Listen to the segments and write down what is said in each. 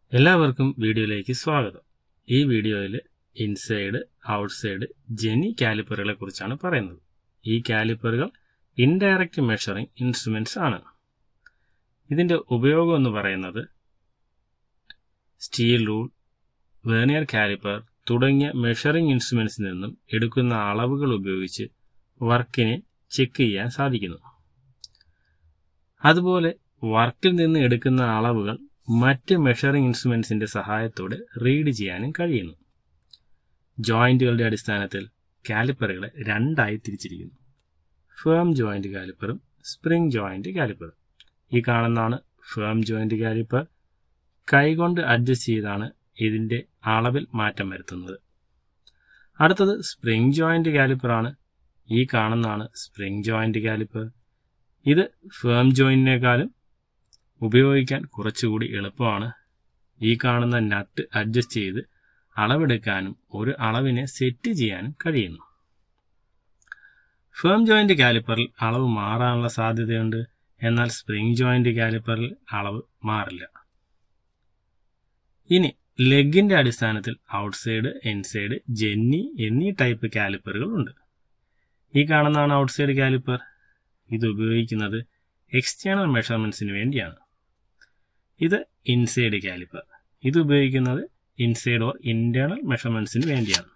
എല്ലാവർക്കും വീഡിയോയിലേക്ക് സ്വാഗതം ഈ വീഡിയോയിൽ ഇൻസൈഡ് ഔട്ട്സൈഡ് ജെനി കാലിപ്പറുകളെ കുറിച്ചാണ് പറയുന്നത് ഈ കാലിപ്പറുകൾ ഇൻഡയറക്റ്റ് മെഷറിംഗ് ഇൻസ്ട്രുമെന്റ്സ് ആണ് ഇതിന്റെ ഉപയോഗം എന്ന് പറയുന്നത് സ്റ്റീൽ റൂൾ വേർണിയർ കാലിപ്പർ തുടങ്ങിയ മെഷറിംഗ് ഇൻസ്ട്രുമെന്റ്സിൽ നിന്നും എടുക്കുന്ന അളവുകൾ ഉപയോഗിച്ച് വർക്കിനെ ചെക്ക് ചെയ്യാൻ സാധിക്കുന്നു അതുപോലെ വർക്കിൽ നിന്ന് എടുക്കുന്ന അളവുകൾ മറ്റ് മെഷറിംഗ് ഇൻസ്ട്രുമെന്റ്സിന്റെ സഹായത്തോടെ റീഡ് ചെയ്യാനും കഴിയുന്നു ജോയിന്റുകളുടെ അടിസ്ഥാനത്തിൽ കാലിപ്പറുകളെ രണ്ടായി തിരിച്ചിരിക്കുന്നു ഫേം ജോയിന്റ് കാലിപ്പറും സ്പ്രിംഗ് ജോയിന്റ് കാലിപ്പറും ഈ കാണുന്നതാണ് ഫേം ജോയിന്റ് കാലിപ്പർ കൈകൊണ്ട് അഡ്ജസ്റ്റ് ചെയ്താണ് ഇതിന്റെ അളവിൽ മാറ്റം വരുത്തുന്നത് അടുത്തത് സ്പ്രിംഗ് ജോയിന്റ് കാലിപ്പറാണ് ഈ കാണുന്നതാണ് സ്പ്രിംഗ് ജോയിന്റ് കാലിപ്പർ ഇത് ഫേം ജോയിന്റിനേക്കാളും ഉപയോഗിക്കാൻ കുറച്ചുകൂടി എളുപ്പമാണ് ഈ കാണുന്ന നട്ട് അഡ്ജസ്റ്റ് ചെയ്ത് അളവെടുക്കാനും ഒരു അളവിനെ സെറ്റ് ചെയ്യാനും കഴിയുന്നു ഫേം ജോയിന്റ് കാലിപ്പറിൽ അളവ് മാറാനുള്ള സാധ്യതയുണ്ട് എന്നാൽ സ്പ്രിംഗ് ജോയിന്റ് കാലിപ്പറിൽ അളവ് മാറില്ല ഇനി ലെഗിന്റെ അടിസ്ഥാനത്തിൽ ഔട്ട്സൈഡ് ഇൻസൈഡ് ജെന്നി എന്നീ ടൈപ്പ് കാലിപ്പറുകൾ ഉണ്ട് ഈ കാണുന്നതാണ് ഔട്ട്സൈഡ് കാലിപ്പർ ഇത് ഉപയോഗിക്കുന്നത് എക്സ്റ്റേണൽ മെഷർമെന്റ്സിന് വേണ്ടിയാണ് ഇത് ഇൻസൈഡ് കാലിപ്പർ ഇത് ഉപയോഗിക്കുന്നത് ഇൻസൈഡ് ഓർ ഇന്റേണൽ മെഷർമെന്റ്സിന് വേണ്ടിയാണ്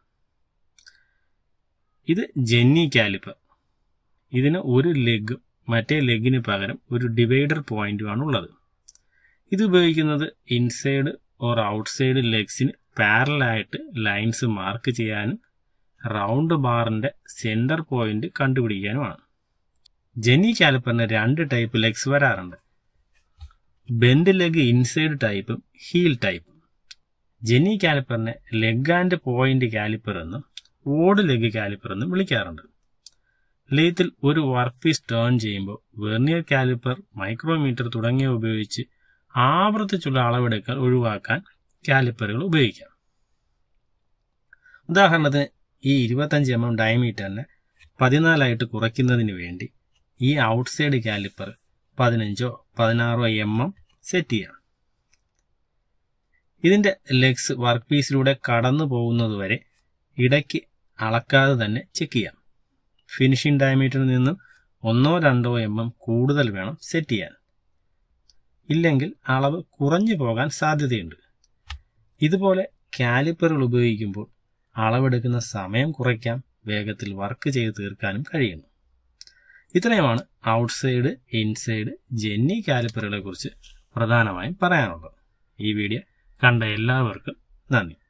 ഇത് ജെന്നി കാലിപ്പർ ഇതിന് ഒരു ലെഗ് മറ്റേ ലെഗിന് പകരം ഒരു ഡിവൈഡർ പോയിന്റുമാണ് ഉള്ളത് ഇത് ഉപയോഗിക്കുന്നത് ഇൻസൈഡ് ഓർ ഔട്ട്സൈഡ് ലെഗ്സിന് പാരലായിട്ട് ലൈൻസ് മാർക്ക് ചെയ്യാനും റൗണ്ട് ബാറിന്റെ സെന്റർ പോയിന്റ് കണ്ടുപിടിക്കാനുമാണ് ജെന്നി കാലിപ്പറിന് രണ്ട് ടൈപ്പ് ലെഗ്സ് വരാറുണ്ട് ബെൻഡ് ലെഗ് ഇൻസൈഡ് ടൈപ്പും ഹീൽ ടൈപ്പും ജെന്നി കാലിപ്പറിനെ ലെഗ് ആൻഡ് പോയിന്റ് കാലിപ്പർ എന്നും ഓട് ലെഗ് കാലിപ്പർ എന്നും വിളിക്കാറുണ്ട് ലേത്തിൽ ഒരു വർക്ക് പീസ് ടേൺ ചെയ്യുമ്പോൾ വെർണിയർ കാലിപ്പർ മൈക്രോമീറ്റർ തുടങ്ങിയവ ഉപയോഗിച്ച് ആവർത്തിച്ചുള്ള അളവെടുക്കൽ ഒഴിവാക്കാൻ കാലിപ്പറുകൾ ഉപയോഗിക്കാം ഉദാഹരണത്തിന് ഈ ഇരുപത്തഞ്ച് എം എം ഡയമീറ്ററിനെ പതിനാലായിട്ട് കുറയ്ക്കുന്നതിന് വേണ്ടി ഈ ഔട്ട്സൈഡ് കാലിപ്പർ പതിനഞ്ചോ പതിനാറോ എം എം സെറ്റ് ചെയ്യാം ഇതിന്റെ ലെഗ്സ് വർക്ക് പീസിലൂടെ കടന്നു പോകുന്നതുവരെ ഇടയ്ക്ക് അളക്കാതെ തന്നെ ചെക്ക് ചെയ്യാം ഫിനിഷിംഗ് ഡയമീറ്ററിൽ നിന്നും ഒന്നോ രണ്ടോ എം എം കൂടുതൽ വേണം സെറ്റ് ചെയ്യാൻ ഇല്ലെങ്കിൽ അളവ് കുറഞ്ഞു പോകാൻ സാധ്യതയുണ്ട് ഇതുപോലെ കാലിപ്പറുകൾ ഉപയോഗിക്കുമ്പോൾ അളവെടുക്കുന്ന സമയം കുറയ്ക്കാം വേഗത്തിൽ വർക്ക് ചെയ്ത് തീർക്കാനും കഴിയുന്നു ഇത്രയുമാണ് ഔട്ട്സൈഡ് ഇൻസൈഡ് ജെന്നി കാലിപ്പറുകളെ കുറിച്ച് പ്രധാനമായും പറയാനുള്ളത് ഈ വീഡിയോ കണ്ട എല്ലാവർക്കും നന്ദി